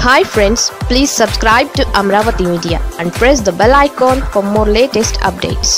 hi friends please subscribe to Amaravati media and press the bell icon for more latest updates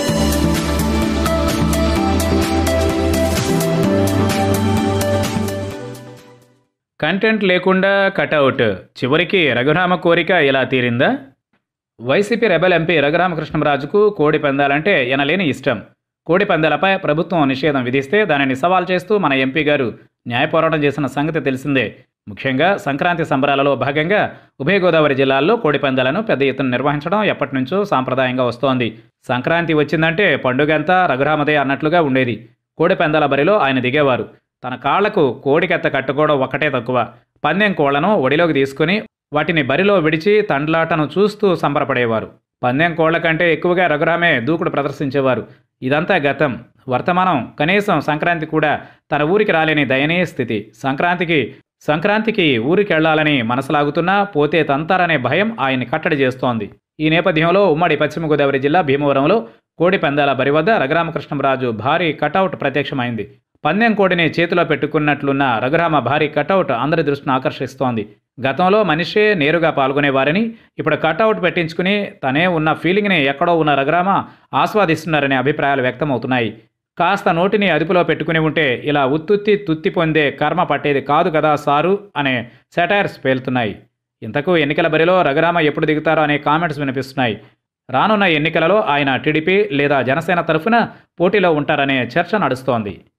content లేకుండా cutout చివరికి రఘురామ కోరిక ఇలా తీరిందా YCP rebel MP రఘురామకృష్ణరాజుకు కోడి పందాలంటే ఎనలేని ఇష్టం కోడి పందాలపై ప్రభుత్వం నిషేధం విధిస్తే దానిని సవాల్ చేస్తూ మన ఎంపీ గారు న్యాయ పోరాటం చేసిన సంగతి తెలిసిందే ముఖ్యంగా సంక్రాంతి సంబరాలలో భాగంగా ఉభయ గోదావరి జిల్లాల్లో కోడి పందాలను పెద్ద ఎత్తున నిర్వహించడం ఎప్పటి నుంచో సాంప్రదాయంగా వస్తోంది సంక్రాంతి వచ్చిందంటే పండుగంతా రఘురామదే అన్నట్లుగా ఉండేది కోడి పందాల బరిలో ఆయన దిగేవారు తన కాళ్లకు కోడికెత్త కట్టుకోవడం ఒక్కటే తక్కువ పందెం కోళ్లను ఒడిలోకి తీసుకుని వాటిని బరిలో విడిచి తండ్లాటను చూస్తూ సంబరపడేవారు పందెం కోళ్ల కంటే ఎక్కువగా రఘురామే దూకుడు ప్రదర్శించేవారు ఇదంతా గతం వర్తమానం కనీసం సంక్రాంతి కూడా తన ఊరికి రాలేని దయనీయ స్థితి సంక్రాంతికి సంక్రాంతికి ఊరికి వెళ్లాలని మనసులాగుతున్నా పోతే తంతారనే భయం ఆయన్ని కట్టడి చేస్తోంది ఈ నేపథ్యంలో ఉమ్మడి పశ్చిమ గోదావరి జిల్లా భీమవరంలో కోడి పందాల బరి వద్ద రఘురామకృష్ణరాజు భారీ కటౌట్ ప్రత్యక్షమైంది పందెం కోడిని చేతిలో పెట్టుకున్నట్లున్న రఘురామ భారీ కటౌట్ అందరి దృష్టిని ఆకర్షిస్తోంది గతంలో మనిషే నేరుగా పాల్గొనేవారని ఇప్పుడు కటౌట్ పెట్టించుకుని తనే ఉన్న ఫీలింగ్ని ఎక్కడో ఉన్న రఘురామ ఆస్వాదిస్తున్నారనే అభిప్రాయాలు వ్యక్తమవుతున్నాయి కాస్త నోటిని అదుపులో పెట్టుకుని ఉంటే ఇలా ఉత్తుత్తి తుత్తి పొందే కర్మ పట్టేది కాదు కదా సారు అనే సెటైర్స్ పేలుతున్నాయి ఇంతకు ఎన్నికల బరిలో రఘురామ ఎప్పుడు దిగుతారో అనే కామెంట్స్ వినిపిస్తున్నాయి రానున్న ఎన్నికలలో ఆయన టీడీపీ లేదా జనసేన తరఫున పోటీలో ఉంటారనే చర్చ నడుస్తోంది